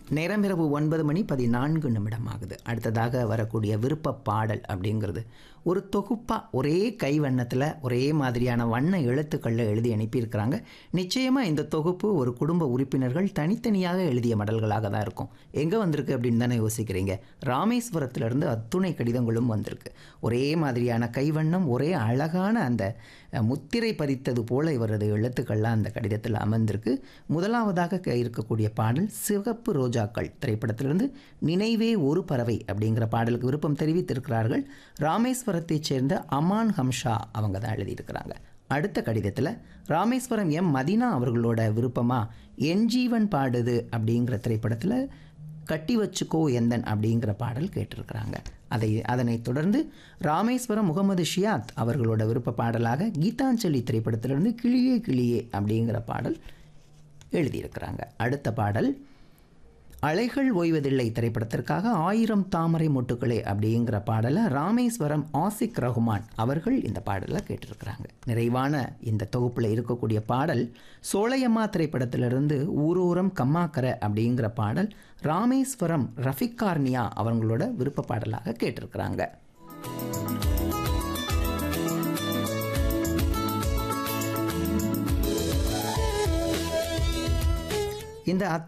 நேரம் இரவு ஒன்பது மணி பதினான்கு நிமிடம் ஆகுது அடுத்ததாக வரக்கூடிய விருப்ப பாடல் அப்படிங்கிறது ஒரு தொகுப்பாக ஒரே கைவண்ணத்தில் ஒரே மாதிரியான வண்ண எழுத்துக்களில் எழுதி அனுப்பியிருக்கிறாங்க நிச்சயமாக இந்த தொகுப்பு ஒரு குடும்ப உறுப்பினர்கள் தனித்தனியாக எழுதிய மடல்களாக தான் இருக்கும் எங்கே வந்திருக்கு அப்படின்னு தானே யோசிக்கிறீங்க ராமேஸ்வரத்திலிருந்து அத்துணை கடிதங்களும் வந்திருக்கு ஒரே மாதிரியான கைவண்ணம் ஒரே அழகான அந்த அஹ், முத்திரை பதித்தது போல இவரது எழுத்துக்கள்லாம் அந்த கடிதத்தில் அமர்ந்திருக்கு முதலாவதாக க- இருக்கக்கூடிய பாடல் சிவப்பு ரோஜாக்கள் திரைப்படத்திலிருந்து நினைவே ஒரு பறவை அப்படிங்கிற பாடலுக்கு விருப்பம் தெரிவித்திருக்கிறார்கள் ராமேஸ்வரத்தைச் சேர்ந்த அமான் ஹம்ஷா அவங்க தான் எழுதியிருக்கிறாங்க அடுத்த கடிதத்தில் ராமேஸ்வரம் எம் மதினா அவர்களோட விருப்பமாக என் ஜீவன் பாடுது அப்படிங்கிற திரைப்படத்தில் கட்டி வச்சுக்கோ எந்தன் அப்படிங்கிற பாடல் கேட்டிருக்கிறாங்க அதை அதனைத் தொடர்ந்து ராமேஸ்வரம் முகமது ஷியாத் அவர்களோட விருப்ப பாடலாக கீதாஞ்சலி திரைப்படத்திலிருந்து கிளியே கிளியே அப்படிங்கிற பாடல் எழுதியிருக்கிறாங்க அடுத்த பாடல் அலைகள் ஓய்வதில்லை திரைப்படத்திற்காக ஆயிரம் தாமரை மொட்டுக்களே அப்படிங்கிற பாடலை ராமேஸ்வரம் ஆசிக் ரஹ்மான் அவர்கள் இந்த பாடலை கேட்டிருக்கிறாங்க நிறைவான இந்த தொகுப்பில் இருக்கக்கூடிய பாடல் சோழையம்மா திரைப்படத்திலிருந்து ஊரூரம் கம்மாக்கரை அப்படிங்கிற பாடல் ராமேஸ்வரம் ரஃபிகார்னியா அவங்களோட விருப்ப பாடலாக கேட்டிருக்கிறாங்க இந்த